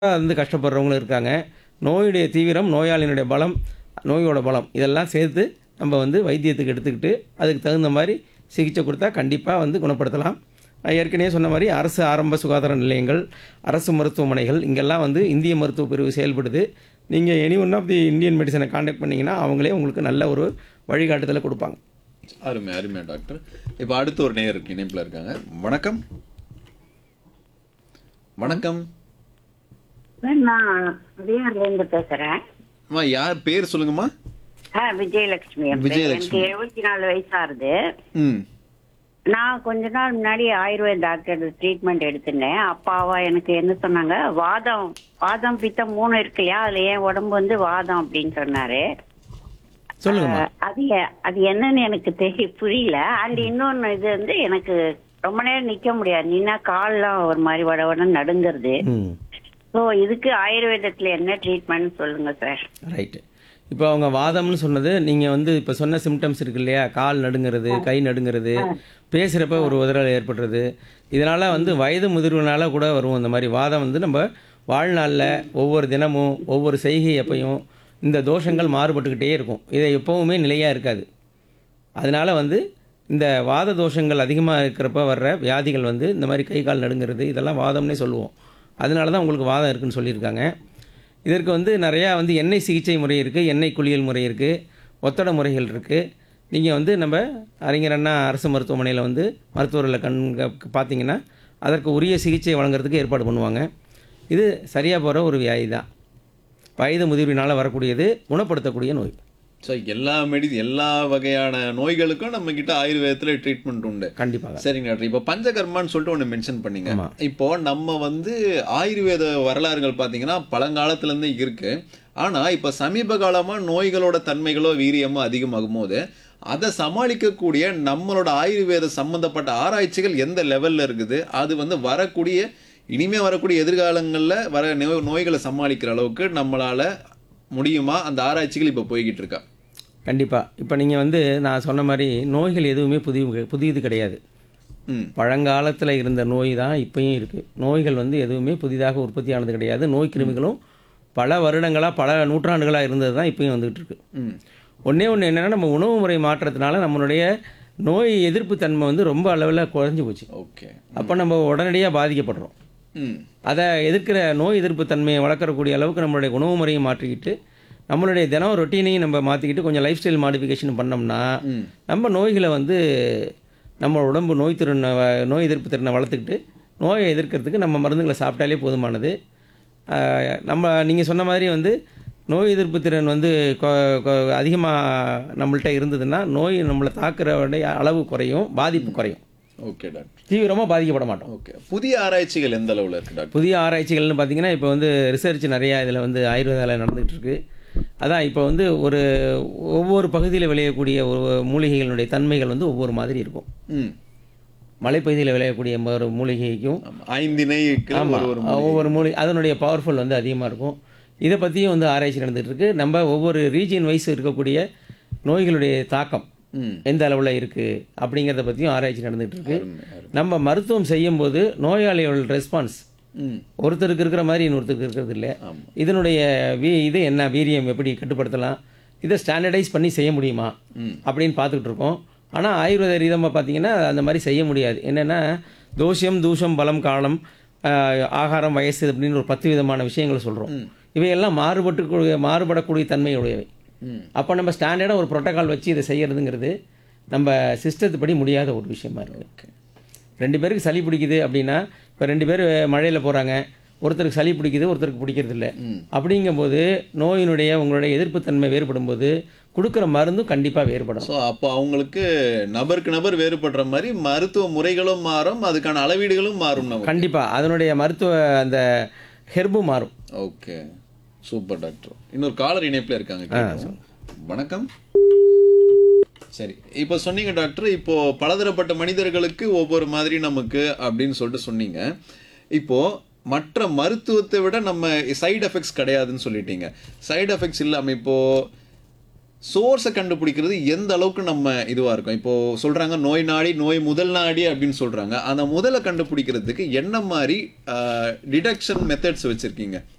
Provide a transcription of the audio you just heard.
வந்து கஷ்டப்படுறவங்களும் இருக்காங்க நோயுடைய தீவிரம் நோயாளியினுடைய பலம் நோயோட பலம் இதெல்லாம் சேர்த்து நம்ம வந்து வைத்தியத்துக்கு எடுத்துக்கிட்டு அதுக்கு தகுந்த மாதிரி சிகிச்சை கொடுத்தா கண்டிப்பாக வந்து குணப்படுத்தலாம் நான் ஏற்கனவே சொன்ன மாதிரி அரசு ஆரம்ப சுகாதார நிலையங்கள் அரசு மருத்துவமனைகள் இங்கெல்லாம் வந்து இந்திய மருத்துவ பிரிவு செயல்படுது நீங்கள் any one of the Indian மெடிசனை காண்டாக்ட் பண்ணிங்கன்னா அவங்களே உங்களுக்கு நல்ல ஒரு வழிகாட்டுதலை கொடுப்பாங்க அருமை அருமை டாக்டர் இப்போ அடுத்து ஒரு நேயர் இணைப்பில் இருக்காங்க வணக்கம் வணக்கம் சார், நான் விஆர்ல இருந்து பேசுறேன் அம்மா யார் பேர் சொல்லுங்கம்மா ஆ, விஜயலட்சுமி என் பேரு. விஜயலட்சுமி. எனக்கு எழுபத்தி நாலு வயசாகுது ம் நான் கொஞ்ச நாள் முன்னாடி ஆயுர்வேத டாக்டர் ட்ரீட்மெண்ட் எடுத்திருந்தேன் அப்பாவா எனக்கு என்ன சொன்னாங்க வாதம் வாதம் பித்தம் மூணு இருக்கு இல்லையா அதுல என் உடம்பு வந்து வாதம் அப்படின்னு சொன்னாரு சொல்லுங்கம்மா ஆ, அது எ- அது என்னன்னு எனக்கு தெரிய புரியல அண்ட் இன்னொன்னு இது வந்து எனக்கு ரொம்ப நேரம் நிக்க முடியாது நின்னா கால்லாம் ஒரு மாதிரி வட வடன்னு நடுங்கிறது ம் ஸோ இதுக்கு ஆயுர்வேதத்துல என்ன ட்ரீட்மெண்ட் சொல்லுங்க சார் ரைட்டு இப்போ அவங்க வாதம்னு சொன்னது நீங்கள் வந்து இப்போ சொன்ன சிம்டம்ஸ் இருக்கு இல்லையா கால் நடுங்கிறது கை நடுங்கிறது பேசுகிறப்ப ஒரு உதறல் ஏற்படுறது இதனால் வந்து வயது முதிர்வுனால கூட வரும் இந்த மாதிரி வாதம் வந்து நம்ம வாழ்நாளில் ஒவ்வொரு தினமும் ஒவ்வொரு செய்கை எப்பையும் இந்த தோஷங்கள் மாறுபட்டுக்கிட்டே இருக்கும் இதை எப்போவுமே நிலையாக இருக்காது அதனால் வந்து இந்த வாத தோஷங்கள் அதிகமாக இருக்கிறப்ப வர்ற வியாதிகள் வந்து இந்த மாதிரி கை கால் நடுங்கிறது இதெல்லாம் வாதம்னே சொல்லுவோம் அதனால தான் உங்களுக்கு வாதம் இருக்குன்னு சொல்லியிருக்காங்க இதற்கு வந்து நிறையா வந்து எண்ணெய் சிகிச்சை முறை இருக்குது எண்ணெய் குளியல் முறை இருக்குது ஒத்தட முறைகள் இருக்குது நீங்கள் வந்து நம்ம அறிஞர் அண்ணா அரசு மருத்துவமனையில் வந்து மருத்துவர்களை கண் பார்த்தீங்கன்னா அதற்கு உரிய சிகிச்சை வழங்குறதுக்கு ஏற்பாடு பண்ணுவாங்க இது சரியாக போகிற ஒரு வியாதி தான் வயது முதிர்வினால் வரக்கூடியது குணப்படுத்தக்கூடிய நோய் ஸோ எல்லா மெடி எல்லா வகையான நோய்களுக்கும் நம்ம கிட்ட ஆயுர்வேதத்துல ட்ரீட்மெண்ட் உண்டு கண்டிப்பாக சரிங்க டாக்டர் இப்போ பஞ்சகர்மான்னு சொல்லிட்டு ஒன்று மென்ஷன் பண்ணீங்க ஆமா. இப்போ நம்ம வந்து ஆயுர்வேத வரலாறுகள் பார்த்தீங்கன்னா பழங்காலத்துல இருந்தே இருக்கு ஆனா இப்போ சமீப காலமா நோய்களோட தன்மைகளோ வீரியமோ அதிகமாகும் போது அதை சமாளிக்கக்கூடிய நம்மளோட ஆயுர்வேத சம்பந்தப்பட்ட ஆராய்ச்சிகள் எந்த லெவல்ல இருக்குது அது வந்து வரக்கூடிய இனிமே வரக்கூடிய எதிர்காலங்கள்ல வர நோய் நோய்களை சமாளிக்கிற அளவுக்கு நம்மளால முடியுமா அந்த ஆராய்ச்சிகள் இப்போ போய்கிட்டு இருக்கா கண்டிப்பாக இப்போ நீங்கள் வந்து நான் சொன்ன மாதிரி நோய்கள் எதுவுமே புதிய புதியது கிடையாது ம் பழங்காலத்தில் இருந்த நோய் தான் இப்பயும் இருக்குது நோய்கள் வந்து எதுவுமே புதிதாக உற்பத்தியானது கிடையாது நோய் கிருமிகளும் பல வருடங்களாக பல நூற்றாண்டுகளாக இருந்தது தான் இப்பயும் வந்துகிட்டு இருக்கு ம் ஒன்றே ஒன்று என்னென்னா நம்ம உணவு முறை மாற்றத்தினால நம்மளுடைய நோய் எதிர்ப்பு தன்மை வந்து ரொம்ப அளவில் குறைஞ்சி போச்சு ஓகே அப்போ நம்ம உடனடியாக பாதிக்கப்படுறோம் ம் அதை எதிர்க்கிற நோய் எதிர்ப்பு தன்மையை வளர்க்கக்கூடிய அளவுக்கு நம்மளுடைய உணவு முறையை மாற்றிக்கிட்டு நம்மளுடைய தினம் ரொட்டீனையும் நம்ம மாற்றிக்கிட்டு கொஞ்சம் லைஃப் ஸ்டைல் மாடிஃபிகேஷன் பண்ணோம்னா ம் நம்ம நோய்களை வந்து நம்ம உடம்பு நோய் திறனை வ- நோய் எதிர்ப்பு திறனை வளர்த்துக்கிட்டு நோயை எதிர்க்கிறதுக்கு நம்ம மருந்துகளை சாப்பிட்டாலே போதுமானது ஆஹ் நம்ம நீங்கள் சொன்ன மாதிரி வந்து நோய் எதிர்ப்பு திறன் வந்து அதிகமாக நம்மள்ட்ட இருந்ததுன்னா நோய் நம்மளை தாக்குறவுடைய அளவு குறையும் பாதிப்பு குறையும் ஓகே டாக்டர் தீவிரமாக பாதிக்கப்பட மாட்டோம் ஓகே புதிய ஆராய்ச்சிகள் எந்த அளவுல இருக்கு டாக்டர் புதிய ஆராய்ச்சிகள்னு பார்த்தீங்கன்னா இப்போ வந்து ரிசர்ச் நிறையா இதில் வந்து ஆயுர்வேதாவில் நடந்துகிட்டு இருக்கு அதான் இப்போ வந்து ஒரு ஒவ்வொரு பகுதியில் விளையக்கூடிய ஒரு மூலிகைகளுடைய தன்மைகள் வந்து ஒவ்வொரு மாதிரி இருக்கும் ம் மலைப்பகுதியில் விளையக்கூடிய ஒரு மூலிகைக்கும் ஆமா. ஐந்திணைக்கு ஆமா, ஒரு ஒரு மூலிகை. ஒவ்வொரு மூலிகை அதனுடைய பவர்ஃபுல் வந்து அதிகமாக இருக்கும் இதை பற்றியும் வந்து ஆராய்ச்சி நடந்துகிட்டு இருக்கு நம்ம ஒவ்வொரு ரீஜியன் வைஸ் இருக்கக்கூடிய நோய்களுடைய தாக்கம் ம் எந்த அளவில் இருக்குது அப்படிங்கிறத பற்றியும் ஆராய்ச்சி நடந்துகிட்டு இருக்கு அருமை, அருமை. நம்ம மருத்துவம் செய்யும்போது நோயாளியோட ரெஸ்பான்ஸ் ம் ஒருத்தருக்கு இருக்கிற மாதிரி இன்னொருத்தருக்கு இருக்கிறது இல்லை ஆமா. இதனுடைய வீ இது என்ன வீரியம் எப்படி கட்டுப்படுத்தலாம் இதை ஸ்டாண்டர்டைஸ் பண்ணி செய்ய முடியுமா ம். அப்படின்னு பார்த்துக்கிட்டு இருக்கோம் ஆனால் ஆயுர்வேத ரீதமாக பார்த்தீங்கன்னா அந்த மாதிரி செய்ய முடியாது என்னென்னா தோஷம் தூஷம் பலம் காலம் ஆஹ், ஆகாரம் வயசு அப்படின்னு ஒரு பத்து விதமான விஷயங்களை சொல்கிறோம் இவையெல்லாம் மாறுபட்டு மாறுபடக்கூடிய தன்மையுடையவை ம் அப்போ நம்ம ஸ்டாண்டர்டாக ஒரு புரோட்டோகால் வச்சு இதை செய்யறதுங்கிறது நம்ம சிஸ்டத்துப்படி முடியாத ஒரு விஷயமா இருக்குது ஓகே ரெண்டு பேருக்கு சளி பிடிக்குது அப்படின்னா இப்போ ரெண்டு பேர் மழையில் போகிறாங்க ஒருத்தருக்கு சளி பிடிக்குது ஒருத்தருக்கு பிடிக்கிறது இல்லை அப்படிங்கும்போது நோயினுடைய உங்களுடைய எதிர்ப்புத்தன்மை வேறுபடும் போது கொடுக்குற மருந்தும் கண்டிப்பாக வேறுபடும் ஸோ அப்போ அவங்களுக்கு நபருக்கு நபர் வேறுபடுற மாதிரி மருத்துவ முறைகளும் மாறும் அதுக்கான அளவீடுகளும் மாறும் நமக்கு கண்டிப்பாக அதனுடைய மருத்துவ அந்த ஹெர்பும் மாறும் ஓகே சூப்பர் டாக்டர் இன்னொரு காலர் இணைப்புல இருக்காங்க கேட்கலாம். வணக்கம் சரி இப்போ சொன்னீங்க டாக்டர் இப்போ பலதரப்பட்ட மனிதர்களுக்கு ஒவ்வொரு மாதிரி நமக்கு அப்படின்னு சொல்லிட்டு சொன்னீங்க இப்போ மற்ற மருத்துவத்தை விட நம்ம சைடு எஃபெக்ட்ஸ் கிடையாதுன்னு சொல்லிட்டீங்க சைடு எஃபெக்ட்ஸ் இல்லாம இப்போ சோர்ஸை கண்டுபிடிக்கிறது எந்த அளவுக்கு நம்ம இதுவா இருக்கும் இப்போ சொல்றாங்க நோய் நாடி நோய் முதல் நாடி அப்படின்னு சொல்றாங்க அந்த முதலை கண்டுபிடிக்கிறதுக்கு என்ன மாதிரி டிடக்ஷன் மெத்தட்ஸ் வச்சிருக்கீங்க